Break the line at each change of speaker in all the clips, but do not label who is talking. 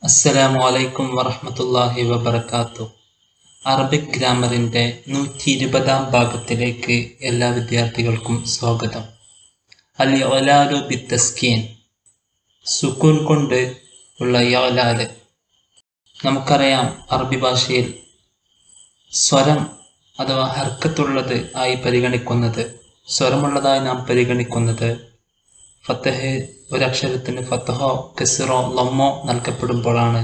അസ്സലാമു അലൈക്കും വറഹ്മത്തുള്ളാഹി വബർക്കാത്തു അറബിക് ഗ്രാമറിൻ്റെ നൂറ്റി ഇരുപതാം ഭാഗത്തിലേക്ക് എല്ലാ വിദ്യാർത്ഥികൾക്കും സ്വാഗതം അൽ യൊലാലു ബിത്തസ്കീൻ സുക്കൂൻ കൊണ്ട് ഉള്ള യോലാല് നമുക്കറിയാം അറബി ഭാഷയിൽ സ്വരം അഥവാ ഹർക്കത്തുള്ളത് ആയി പരിഗണിക്കുന്നത് സ്വരമുള്ളതായി നാം പരിഗണിക്കുന്നത് ഫത്തഹ് ഒരക്ഷരത്തിന് ഫത്തഹോ കെസിറോ ലൊമ്മോ നൽകപ്പെടുമ്പോഴാണ്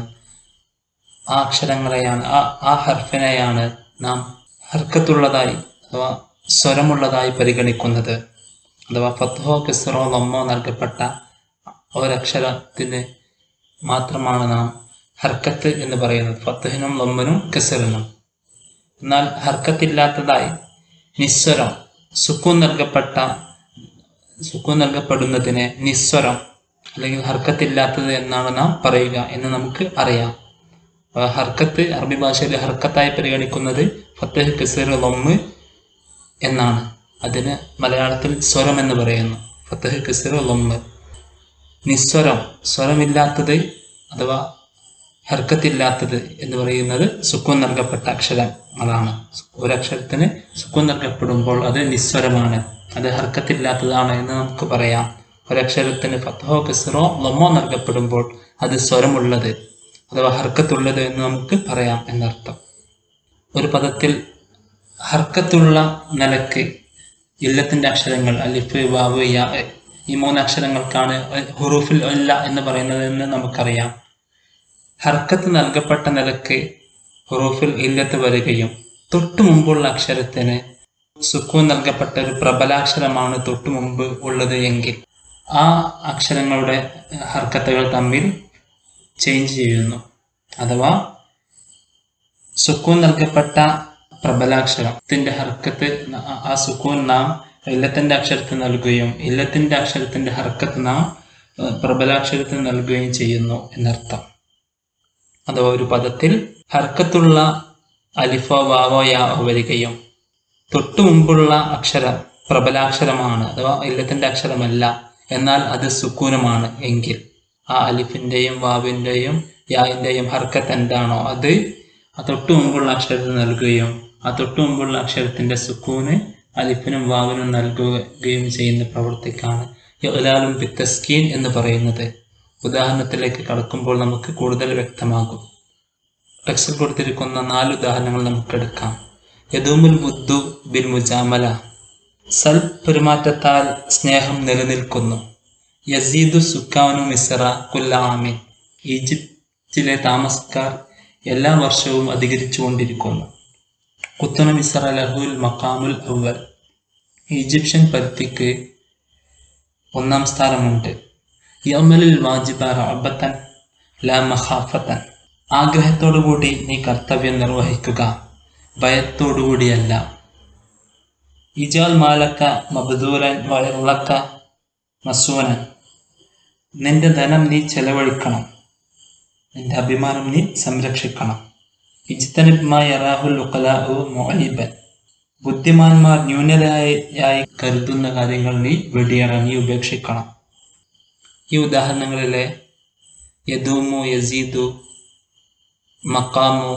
ആ അക്ഷരങ്ങളെയാണ് ആ ആ ഹർഫിനെയാണ് നാം ഹർക്കത്തുള്ളതായി അഥവാ സ്വരമുള്ളതായി പരിഗണിക്കുന്നത് അഥവാ ഫത്തഹോ കെസിറോ ലൊമ്മോ നൽകപ്പെട്ട ഒരക്ഷരത്തിന് മാത്രമാണ് നാം ഹർക്കത്ത് എന്ന് പറയുന്നത് ഫത്തഹിനും ലൊമ്മനും കെസിറിനും എന്നാൽ ഹർക്കത്തില്ലാത്തതായി നിസ്വരം സുക്കൂൻ നൽകപ്പെട്ട സുക്കൂൻ നൽകപ്പെടുന്നതിനെ നിസ്വരം അല്ലെങ്കിൽ ഹർക്കത്തില്ലാത്തത് എന്നാണ് നാം പറയുക എന്ന് നമുക്ക് അറിയാം അപ്പൊ ഹർക്കത്ത് അറബി ഭാഷയിൽ ഹർക്കത്തായി പരിഗണിക്കുന്നത് ഫത്തഹ് കസീർ ലൊമ്മ് എന്നാണ് അതിന് മലയാളത്തിൽ സ്വരം എന്ന് പറയുന്നു ഫത്തഹ് കസീർ ലൊമ്മ് നിസ്വരം സ്വരമില്ലാത്തത് അഥവാ ഹർക്കത്തില്ലാത്തത് എന്ന് പറയുന്നത് സുക്കൂൻ നൽകപ്പെട്ട അക്ഷരങ്ങളാണ് ഒരക്ഷരത്തിന് സുക്കൂൻ നൽകപ്പെടുമ്പോൾ അത് നിസ്വരമാണ് അത് ഹർക്കത്തില്ലാത്തതാണ് എന്ന് നമുക്ക് പറയാം ഒരക്ഷരത്തിന് ഫത്തഹോ കസറോ ലൊമ്മോ നൽകപ്പെടുമ്പോൾ അത് സ്വരമുള്ളത് അഥവാ ഹർക്കത്തുള്ളത് എന്ന് നമുക്ക് പറയാം എന്നർത്ഥം ഒരു പദത്തിൽ ഹർക്കത്തുള്ള നിലക്ക് ഇല്ലത്തിന്റെ അക്ഷരങ്ങൾ അലിഫ് വാവ് യാ ഈ മൂന്ന് അക്ഷരങ്ങൾക്കാണ് ഹുറൂഫിൽ അല്ല എന്ന് പറയുന്നത് എന്ന് നമുക്കറിയാം ഹർക്കത്ത് നൽകപ്പെട്ട നിലക്ക് ഹുറൂഫിൽ ഇല്ലത്ത് വരികയും തൊട്ടു മുമ്പുള്ള അക്ഷരത്തിന് സുക്കൂൻ നൽകപ്പെട്ട ഒരു പ്രബലാക്ഷരമാണ് തൊട്ടു മുമ്പ് ഉള്ളത് എങ്കിൽ ആ അക്ഷരങ്ങളുടെ ഹർക്കത്തുകൾ തമ്മിൽ ചേഞ്ച് ചെയ്യുന്നു അഥവാ സുക്കൂൻ നൽകപ്പെട്ട പ്രബലാക്ഷരത്തിന്റെ ഹർക്കത്ത് ആ സുക്കൂൻ നാം ഇല്ലത്തിന്റെ അക്ഷരത്തിന് നൽകുകയും ഇല്ലത്തിന്റെ അക്ഷരത്തിന്റെ ഹർക്കത്ത് നാം പ്രബലാക്ഷരത്തിന് നൽകുകയും ചെയ്യുന്നു എന്നർത്ഥം അഥവാ ഒരു പദത്തിൽ ഹർക്കത്തുള്ള അലിഫോ വാവോ യാവോ വരികയും തൊട്ടു മുമ്പുള്ള അക്ഷരം പ്രബലാക്ഷരമാണ് അഥവാ ഇല്ലത്തിന്റെ അക്ഷരമല്ല എന്നാൽ അത് സുക്കൂനമാണ് എങ്കിൽ ആ അലിഫിന്റെയും വാവിന്റെയും യാവിന്റെയും ഹർക്കത്ത് എന്താണോ അത് ആ തൊട്ടു മുമ്പുള്ള അക്ഷരത്തിന് നൽകുകയും ആ തൊട്ടു മുമ്പുള്ള അക്ഷരത്തിന്റെ സുക്കൂന് അലിഫിനും വാവിനും നൽകുകയും ചെയ്യുന്ന പ്രവൃത്തിക്കാണ് യൊലാലും ബിത്തസ്കീൻ എന്ന് പറയുന്നത് ഉദാഹരണത്തിലേക്ക് കടക്കുമ്പോൾ നമുക്ക് കൂടുതൽ വ്യക്തമാകും ടെക്സ്റ്റിൽ കൊടുത്തിരിക്കുന്ന നാല് ഉദാഹരണങ്ങൾ നമുക്കെടുക്കാം യദൂമുൽ ബുദ്ധു ബിൽ മുജാമല സൽ പെരുമാറ്റത്താൽ സ്നേഹം നിലനിൽക്കുന്നു യസീദു സുക്കാനു മിസറ കുല്ലാമിൻ ഈജിപ്തിലെ താമസക്കാർ എല്ലാ വർഷവും അധികരിച്ചുകൊണ്ടിരിക്കുന്നു കുത്തന മിസറ ലഹുൽ മക്കാമുൽ അവൽ ഈജിപ്ഷ്യൻ പരുത്തിക്ക് ഒന്നാം സ്ഥാനമുണ്ട് യമലിൽ വാജിബ റബത്തൻ ലാ മഹാഫത്തൻ ആഗ്രഹത്തോടുകൂടി നീ കർത്തവ്യം നിർവഹിക്കുക ഭയത്തോടുകൂടിയല്ല ഇജാൽ മാലക്ക മബദൂരൻ വയറുളക്ക മസൂനൻ നിന്റെ ധനം നീ ചെലവഴിക്കണം നിന്റെ അഭിമാനം നീ സംരക്ഷിക്കണം ഇജ്തനിബ്മായ റാഹുൽ ഉഖലാഹു മൊഹലിബൻ ബുദ്ധിമാന്മാർ ന്യൂനരായി കരുതുന്ന കാര്യങ്ങൾ നീ വെടിയിറങ്ങി ഉപേക്ഷിക്കണം ഈ ഉദാഹരണങ്ങളിലെ യദൂമു യസീദു മക്കാമു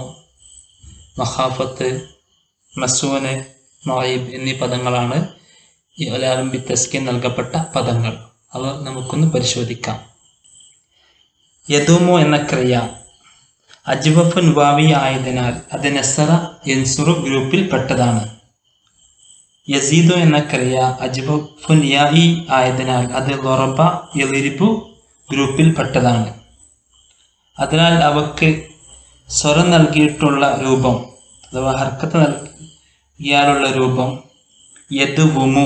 മഹാഫത്ത് മസൂന് മൊഹീബ് എന്നീ പദങ്ങളാണ് ഈ ഒലാറംബി തസ്കിൻ നൽകപ്പെട്ട പദങ്ങൾ അവ നമുക്കൊന്ന് പരിശോധിക്കാം യദൂമു എന്ന ക്രിയ അജ്വഫുൻ വാവി ആയതിനാൽ അത് നെസറ എൻസുറു ഗ്രൂപ്പിൽ പെട്ടതാണ് യസീദു എന്ന ക്രിയ അജ്വഫുൻ യായി ആയതിനാൽ അത് ലൊറബ യലിരിബു ഗ്രൂപ്പിൽ പെട്ടതാണ് അതിനാൽ അവക്ക് സ്വരം നൽകിയിട്ടുള്ള രൂപം അഥവാ ഹർക്കത്ത് നൽകിയാലുള്ള രൂപം യദ് വുമു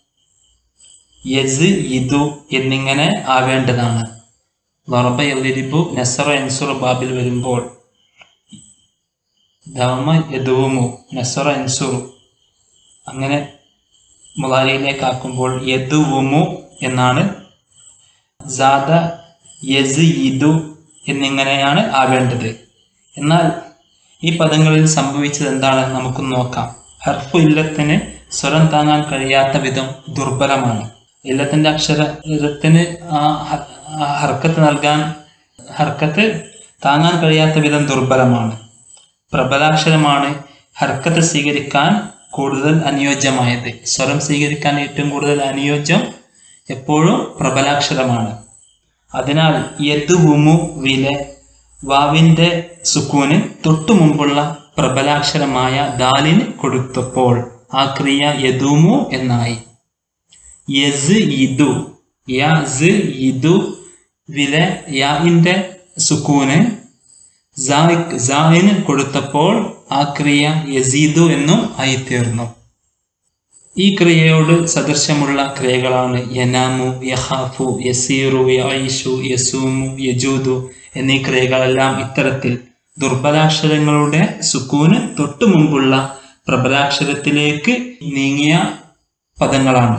യസ് ഇതു എന്നിങ്ങനെ ആവേണ്ടതാണ് ലൊറബ യലിരിബു നെസറ എൻസുറ ബാബിൽ വരുമ്പോൾ ധമ യദുവുമു നെസറ എൻസുറു അങ്ങനെ മുലാലിയിലേക്ക് ആക്കുമ്പോൾ യദുവുമു എന്നാണ് സാദ യസ് ഇതു എന്നിങ്ങനെയാണ് ആവേണ്ടത് എന്നാൽ ഈ പദങ്ങളിൽ സംഭവിച്ചത് എന്താണെന്ന് നമുക്ക് നോക്കാം ഹർഫു ഇല്ലത്തിന് സ്വരം താങ്ങാൻ കഴിയാത്ത വിധം ദുർബലമാണ് ഇല്ലത്തിന്റെ അക്ഷരത്തിന് ആ ഹർക്കത്ത് നൽകാൻ ഹർക്കത്ത് താങ്ങാൻ കഴിയാത്ത വിധം ദുർബലമാണ് പ്രബലാക്ഷരമാണ് ഹർക്കത്ത് സ്വീകരിക്കാൻ കൂടുതൽ അനുയോജ്യമായത് സ്വരം സ്വീകരിക്കാൻ ഏറ്റവും കൂടുതൽ അനുയോജ്യം എപ്പോഴും പ്രബലാക്ഷരമാണ് അതിനാൽ യദുവുമു വിലെ വാവിന്റെ സുക്കൂന് തൊട്ടു മുമ്പുള്ള പ്രബലാക്ഷരമായ ദാലിന് കൊടുത്തപ്പോൾ ആ ക്രിയ യദുമു എന്നായി യസ് ഇദു യസ് ഇദു വിലെ യാഇന്റെ സുക്കൂന് സായിക്ക് സായിന് കൊടുത്തപ്പോൾ ആ ക്രിയ യസീദു എന്നും ആയിത്തീർന്നു ഈ ക്രിയയോട് സദൃശ്യമുള്ള ക്രിയകളാണ് യനാമു യഹാഫു യസീറു യൈഷു യസൂമു യജൂദു എന്നീ ക്രിയകളെല്ലാം ഇത്തരത്തിൽ ദുർബലാക്ഷരങ്ങളുടെ സുക്കൂന് തൊട്ടു മുമ്പുള്ള പ്രബലാക്ഷരത്തിലേക്ക് നീങ്ങിയ പദങ്ങളാണ്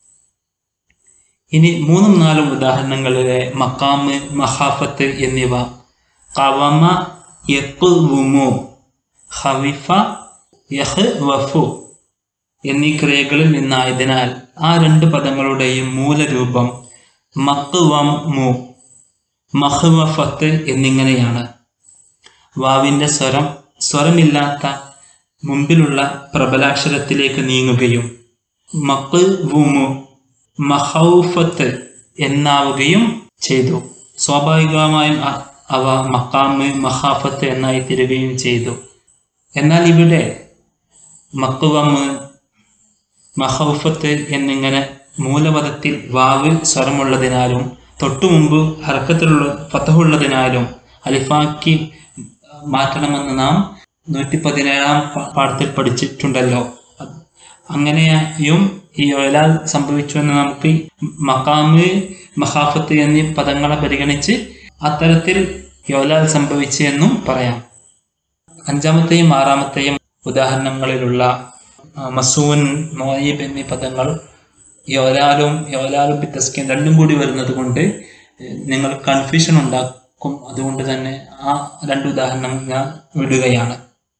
ഇനി മൂന്നും നാലും ഉദാഹരണങ്ങളിലെ മക്കാമ് മഹാഫത്ത് എന്നിവ കവമ യക്കുവുമു ഹവിഫ യഹ് വഫു എന്നീ ക്രിയകളിൽ നിന്നായതിനാൽ ആ രണ്ട് പദങ്ങളുടെയും മൂലരൂപം മക്വം മു മഹ്വഫത്ത് എന്നിങ്ങനെയാണ് വാവിന്റെ സ്വരം സ്വരമില്ലാത്ത മുമ്പിലുള്ള പ്രബലാക്ഷരത്തിലേക്ക് നീങ്ങുകയും മക്ക് വൂമു മഹൗഫത്ത് എന്നാവുകയും ചെയ്തു സ്വാഭാവികമായും അ- അവ മക്കാമ് മഹാഫത്ത് എന്നായി തീരുകയും ചെയ്തു എന്നാൽ ഇവിടെ മക്കുവമ്മ് മഹൗഫത്ത് എന്നിങ്ങനെ മൂലപദത്തിൽ വാവ് സ്വരമുള്ളതിനാലും തൊട്ടു മുമ്പ് ഹർക്കത്തിലുള്ള ഫതഹുള്ളതിനാലും അലിഫാക്കി മാറ്റണമെന്ന് നാം നൂറ്റി പതിനേഴാം പാഠത്തിൽ പഠിച്ചിട്ടുണ്ടല്ലോ അത് അങ്ങനെയും ഈ ഒലാൽ സംഭവിച്ചു എന്ന് നമുക്ക് മക്കാമ് മഹാഫത്ത് എന്നീ പദങ്ങളെ പരിഗണിച്ച് അത്തരത്തിൽ യോലാൽ സംഭവിച്ചു എന്നും പറയാം അഞ്ചാമത്തെയും ആറാമത്തെയും ഉദാഹരണങ്ങളിലുള്ള ആ, മസൂൻ മോയീബ് എന്നീ പദങ്ങൾ യോലാലും യോലാലും ബിത്തസ്കിയും രണ്ടും കൂടി വരുന്നത് കൊണ്ട് നിങ്ങൾ കൺഫ്യൂഷൻ ഉണ്ടാക്കും അതുകൊണ്ട് തന്നെ ആ രണ്ട് ഉദാഹരണം ഞാൻ വിടുകയാണ്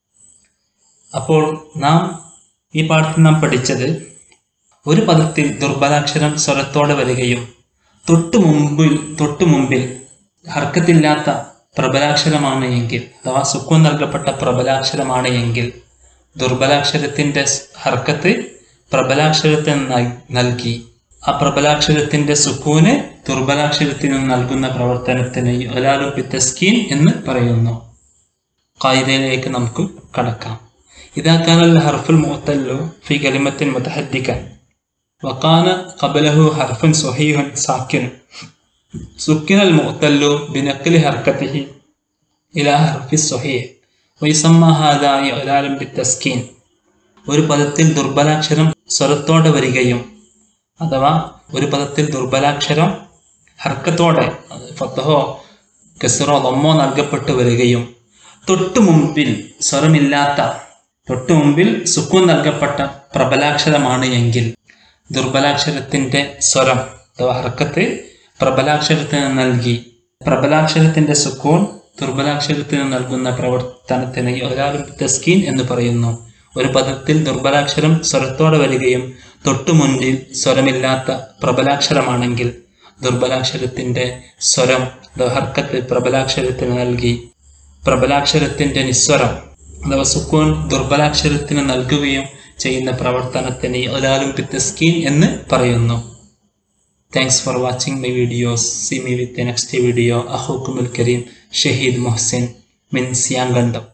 അപ്പോൾ നാം ഈ പാഠത്തിൽ നാം പഠിച്ചത് ഒരു പദത്തിൽ ദുർബലാക്ഷരം സ്വരത്തോടെ വരികയും തൊട്ടു മുമ്പിൽ തൊട്ടു മുമ്പിൽ ഹർക്കത്തില്ലാത്ത പ്രബലാക്ഷരമാണ് എങ്കിൽ അഥവാ സുക്കൂൻ നൽകപ്പെട്ട പ്രബലാക്ഷരമാണ് എങ്കിൽ ദുർബലാക്ഷരത്തിന്റെ സ് ഹർക്കത്ത് പ്രബലാക്ഷരത്തിന് നൽ- നൽകി ആ പ്രബലാക്ഷരത്തിന്റെ സുക്കൂന് ദുർബലാക്ഷരത്തിന് നൽകുന്ന പ്രവർത്തനത്തിന് ഒലാലു ബിത്തസ്കീൻ എന്ന് പറയുന്നു ഖായിദയിലേക്ക് നമുക്ക് കടക്കാം إذا كان الحرف المعتل في كلمة متحركة وكان قبله حرف صحيح ساكن سكن المعتل بنقل حركته إلى حرف الصحيح ويسمى هذا إعلال بالتسكين ഒരു പദത്തിൽ ദുർബലാക്ഷരം സ്വരത്തോടെ വരികയും അഥവാ ഒരു പദത്തിൽ ദുർബലാക്ഷരം ഹർക്കത്തോടെ അത് ഫത്തഹോ കെസറോ ലമ്മോ നൽകപ്പെട്ടു വരികയും തൊട്ടു മുമ്പിൽ സ്വരമില്ലാത്ത തൊട്ടു മുമ്പിൽ സുക്കൂൻ നൽകപ്പെട്ട പ്രബലാക്ഷരമാണ് എങ്കിൽ ദുർബലാക്ഷരത്തിന്റെ സ്വരം അഥവാ ഹർക്കത്ത് പ്രബലാക്ഷരത്തിന് നൽകി പ്രബലാക്ഷരത്തിന്റെ സുക്കൂൻ ദുർബലാക്ഷരത്തിന് നൽകുന്ന പ്രവർത്തനത്തിന് ഒരാളും തസ്കീൻ എന്ന് പറയുന്നു ഒരു പദത്തിൽ ദുർബലാക്ഷരം സ്വരത്തോടെ വരികയും തൊട്ടു മുൻപിൽ സ്വരമില്ലാത്ത പ്രബലാക്ഷരമാണെങ്കിൽ ദുർബലാക്ഷരത്തിന്റെ സ്വരം അഥവാ ഹർക്കത്ത് പ്രബലാക്ഷരത്തിന് നൽകി പ്രബലാക്ഷരത്തിന്റെ നിസ്വരം അഥവാ സുക്കൂൻ ദുർബലാക്ഷരത്തിന് നൽകുകയും ചെയ്യുന്ന പ്രവർത്തനത്തിന് ഒലാലും തസ്കീൻ എന്ന് പറയുന്നു thanks for watching my videos see me with next video അഹോക്കുമുൽ കരീം ഷഹീദ് മൊഹസിൻ മിൻ സിയാങ്കണ്ടം